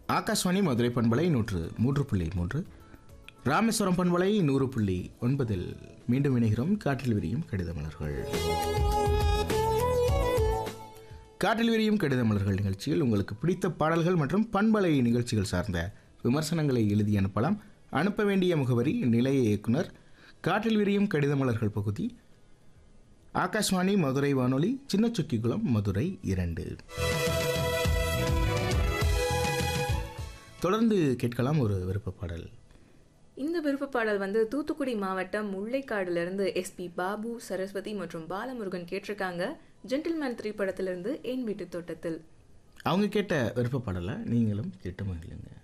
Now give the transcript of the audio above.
ஆகாஷ்வாணி மதுரை பண்பலை நூற்று மூன்று புள்ளி மூன்று ராமேஸ்வரம் பண்பலை நூறு புள்ளி ஒன்பதில் மீண்டும் இணைகிறோம் காற்றில் விரியும் கடித மலர்கள் காற்றில் விரியும் கடித மலர்கள் நிகழ்ச்சியில் உங்களுக்கு பிடித்த பாடல்கள் மற்றும் பண்பலை நிகழ்ச்சிகள் சார்ந்த விமர்சனங்களை எழுதி அனுப்பலாம் அனுப்ப வேண்டிய முகவரி நிலைய இயக்குனர் காற்றில் விரியும் கடித மலர்கள் பகுதி ஆகாஷ்வாணி மதுரை வானொலி சின்னச்சுக்கிக்குளம் மதுரை இரண்டு தொடர்ந்து கேட்கலாம் ஒரு விருப்ப பாடல் இந்த விருப்ப பாடல் வந்து தூத்துக்குடி மாவட்டம் முல்லைக்காடுலேருந்து எஸ்பி பாபு சரஸ்வதி மற்றும் பாலமுருகன் கேட்டிருக்காங்க ஜென்டில்மேன் திரைப்படத்திலிருந்து என் வீட்டு தோட்டத்தில் அவங்க கேட்ட விருப்ப பாடலை நீங்களும் கேட்டு மகிழுங்க